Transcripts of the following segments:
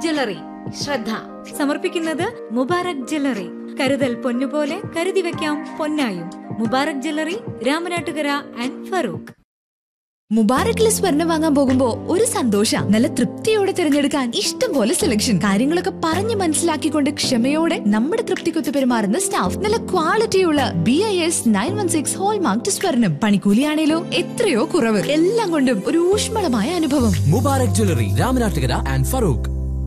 jewellery ശ്രദ്ധ സമർപ്പിക്കുന്നത് Mubarak jewellery കരുതൽ പൊന്നുപോലെ കരുതി വെക്കാം പൊന്നായും മുബാറക് ജ്വല്ലറി രാമനാട്ടുകര ആൻഡ് ഫറൂഖ് മുബാറക്കിൽ സ്വർണം വാങ്ങാൻ പോകുമ്പോ ഒരു സന്തോഷ നല്ല തൃപ്തിയോടെ തിരഞ്ഞെടുക്കാൻ ഇഷ്ടം പോലെ സെലക്ഷൻ കാര്യങ്ങളൊക്കെ പറഞ്ഞു മനസ്സിലാക്കിക്കൊണ്ട് ക്ഷമയോടെ നമ്മുടെ തൃപ്തിക്കൊത്ത് പെരുമാറുന്ന സ്റ്റാഫ് നല്ല ക്വാളിറ്റിയുള്ള B I S nine one six hallmark സ്വർണം പണിക്കൂലിയാണേലോ എത്രയോ കുറവ് എല്ലാം കൊണ്ടും ഒരു ഊഷ്മളമായ അനുഭവം മുബാറക് ജ്വല്ലറി രാമനാട്ടുകര ആൻഡ് ഫറൂഖ്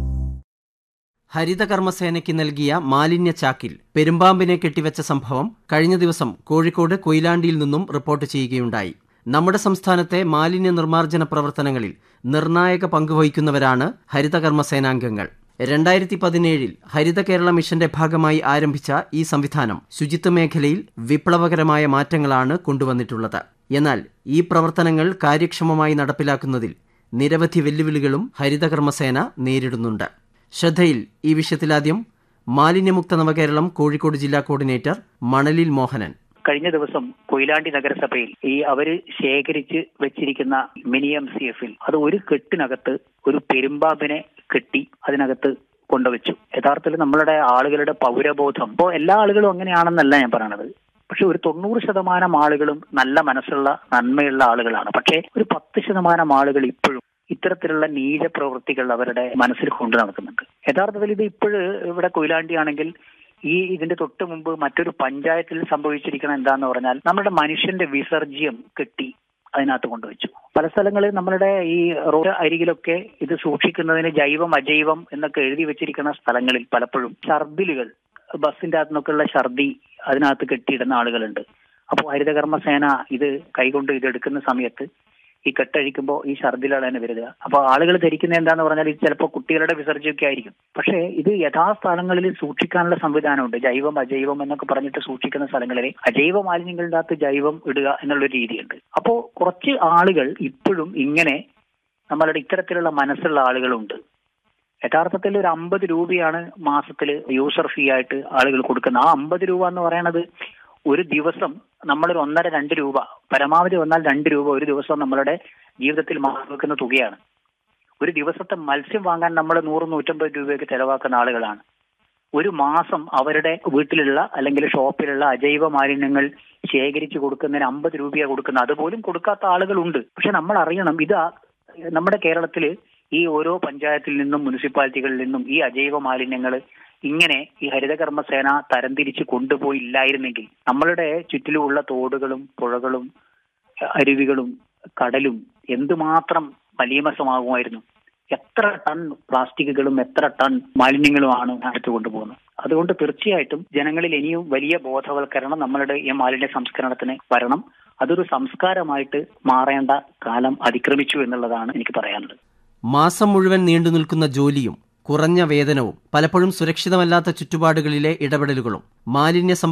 ഹരിതകർമ്മസേനയ്ക്ക് നൽകിയ മാലിന്യ ചാക്കിൽ പെരുമ്പാമ്പിനെ കെട്ടിവെച്ച സംഭവം കഴിഞ്ഞ ദിവസം കോഴിക്കോട് കൊയിലാണ്ടിയിൽ നിന്നും റിപ്പോർട്ട് ചെയ്യുകയുണ്ടായി നമ്മുടെ സംസ്ഥാനത്തെ മാലിന്യ നിർമ്മാർജ്ജന പ്രവർത്തനങ്ങളിൽ നിർണായക പങ്കുവഹിക്കുന്നവരാണ് ഹരിതകർമ്മസേനാംഗങ്ങൾ രണ്ടായിരത്തി പതിനേഴിൽ ഹരിത കേരള മിഷന്റെ ഭാഗമായി ആരംഭിച്ച ഈ സംവിധാനം ശുചിത്വ മേഖലയിൽ വിപ്ലവകരമായ മാറ്റങ്ങളാണ് കൊണ്ടുവന്നിട്ടുള്ളത് എന്നാൽ ഈ പ്രവർത്തനങ്ങൾ കാര്യക്ഷമമായി നടപ്പിലാക്കുന്നതിൽ നിരവധി വെല്ലുവിളികളും ഹരിതകർമ്മസേന നേരിടുന്നുണ്ട് ശ്രദ്ധയിൽ ഈ വിഷയത്തിലാദ്യം മാലിന്യമുക്ത നവകേരളം കോഴിക്കോട് ജില്ലാ കോർഡിനേറ്റർ മണലിൽ മോഹനൻ കഴിഞ്ഞ ദിവസം കൊയിലാണ്ടി നഗരസഭയിൽ ഈ അവര് ശേഖരിച്ച് വെച്ചിരിക്കുന്ന മിനി എം സി എഫിൽ അത് ഒരു കെട്ടിനകത്ത് ഒരു പെരുമ്പാമ്പിനെ കെട്ടി അതിനകത്ത് കൊണ്ടുവച്ചു യഥാർത്ഥത്തിൽ നമ്മളുടെ ആളുകളുടെ പൗരബോധം ഇപ്പോൾ എല്ലാ ആളുകളും അങ്ങനെയാണെന്നല്ല ഞാൻ പറയണത് പക്ഷെ ഒരു തൊണ്ണൂറ് ശതമാനം ആളുകളും നല്ല മനസ്സുള്ള നന്മയുള്ള ആളുകളാണ് പക്ഷേ ഒരു പത്ത് ശതമാനം ആളുകൾ ഇപ്പോഴും ഇത്തരത്തിലുള്ള നീച പ്രവൃത്തികൾ അവരുടെ മനസ്സിൽ കൊണ്ടു നടക്കുന്നുണ്ട് യഥാർത്ഥത്തിൽ ഇത് ഇപ്പോഴ് ഇവിടെ കൊയിലാണ്ടി ആണെങ്കിൽ ഈ ഇതിന്റെ തൊട്ട് മുമ്പ് മറ്റൊരു പഞ്ചായത്തിൽ സംഭവിച്ചിരിക്കണം എന്താന്ന് പറഞ്ഞാൽ നമ്മുടെ മനുഷ്യന്റെ വിസർജ്യം കെട്ടി അതിനകത്ത് കൊണ്ടുവച്ചു പല സ്ഥലങ്ങളിൽ നമ്മളുടെ ഈ റോഡ് അരികിലൊക്കെ ഇത് സൂക്ഷിക്കുന്നതിന് ജൈവം അജൈവം എന്നൊക്കെ എഴുതി വെച്ചിരിക്കുന്ന സ്ഥലങ്ങളിൽ പലപ്പോഴും ഛർദിലുകൾ ബസ്സിന്റെ അകത്തു നിന്നൊക്കെയുള്ള ഛർദി അതിനകത്ത് കെട്ടിയിടുന്ന ആളുകളുണ്ട് അപ്പോൾ ഹരിതകർമ്മ സേന ഇത് കൈകൊണ്ട് ഇത് എടുക്കുന്ന സമയത്ത് ഈ കെട്ടഴിക്കുമ്പോൾ ഈ ഛർദിലാണ് തന്നെ വരിക അപ്പോൾ ആളുകൾ ധരിക്കുന്നത് എന്താന്ന് പറഞ്ഞാൽ ഇത് ചിലപ്പോൾ കുട്ടികളുടെ വിസർജ്യമൊക്കെ ആയിരിക്കും പക്ഷേ ഇത് യഥാസ്ഥലങ്ങളിൽ സൂക്ഷിക്കാനുള്ള സംവിധാനമുണ്ട് ജൈവം അജൈവം എന്നൊക്കെ പറഞ്ഞിട്ട് സൂക്ഷിക്കുന്ന സ്ഥലങ്ങളിൽ അജൈവ മാലിന്യങ്ങളുടെ അകത്ത് ജൈവം ഇടുക എന്നുള്ള രീതിയുണ്ട് അപ്പോൾ കുറച്ച് ആളുകൾ ഇപ്പോഴും ഇങ്ങനെ നമ്മളുടെ ഇത്തരത്തിലുള്ള മനസ്സുള്ള ആളുകളുണ്ട് യഥാർത്ഥത്തിൽ ഒരു അമ്പത് രൂപയാണ് മാസത്തിൽ യൂസർ ഫീ ആയിട്ട് ആളുകൾ കൊടുക്കുന്നത് ആ അമ്പത് രൂപ എന്ന് പറയുന്നത് ഒരു ദിവസം നമ്മളൊരു ഒന്നര രണ്ട് രൂപ പരമാവധി വന്നാൽ രണ്ട് രൂപ ഒരു ദിവസം നമ്മളുടെ ജീവിതത്തിൽ മാറി വെക്കുന്ന തുകയാണ് ഒരു ദിവസത്തെ മത്സ്യം വാങ്ങാൻ നമ്മൾ നൂറ് നൂറ്റമ്പത് രൂപയൊക്കെ ചെലവാക്കുന്ന ആളുകളാണ് ഒരു മാസം അവരുടെ വീട്ടിലുള്ള അല്ലെങ്കിൽ ഷോപ്പിലുള്ള അജൈവ മാലിന്യങ്ങൾ ശേഖരിച്ചു കൊടുക്കുന്നതിന് അമ്പത് രൂപയാണ് കൊടുക്കുന്നത് അതുപോലും കൊടുക്കാത്ത ആളുകളുണ്ട് പക്ഷെ നമ്മൾ അറിയണം ഇത് നമ്മുടെ കേരളത്തിൽ ഈ ഓരോ പഞ്ചായത്തിൽ നിന്നും മുനിസിപ്പാലിറ്റികളിൽ നിന്നും ഈ അജൈവ മാലിന്യങ്ങൾ ഇങ്ങനെ ഈ ഹരിതകർമ്മ സേന തരംതിരിച്ച് കൊണ്ടുപോയില്ലായിരുന്നെങ്കിൽ നമ്മളുടെ ചുറ്റിലുമുള്ള തോടുകളും പുഴകളും അരുവികളും കടലും എന്തുമാത്രം മലീമസമാകുമായിരുന്നു എത്ര ടൺ പ്ലാസ്റ്റിക്കുകളും എത്ര ടൺ മാലിന്യങ്ങളുമാണ് അടുത്ത് കൊണ്ടുപോകുന്നത് അതുകൊണ്ട് തീർച്ചയായിട്ടും ജനങ്ങളിൽ ഇനിയും വലിയ ബോധവൽക്കരണം നമ്മളുടെ ഈ മാലിന്യ സംസ്കരണത്തിന് വരണം അതൊരു സംസ്കാരമായിട്ട് മാറേണ്ട കാലം അതിക്രമിച്ചു എന്നുള്ളതാണ് എനിക്ക് പറയാനുള്ളത് മാസം മുഴുവൻ നീണ്ടു നിൽക്കുന്ന ജോലിയും കുറഞ്ഞ വേതനവും പലപ്പോഴും സുരക്ഷിതമല്ലാത്ത ചുറ്റുപാടുകളിലെ ഇടപെടലുകളും മാലിന്യ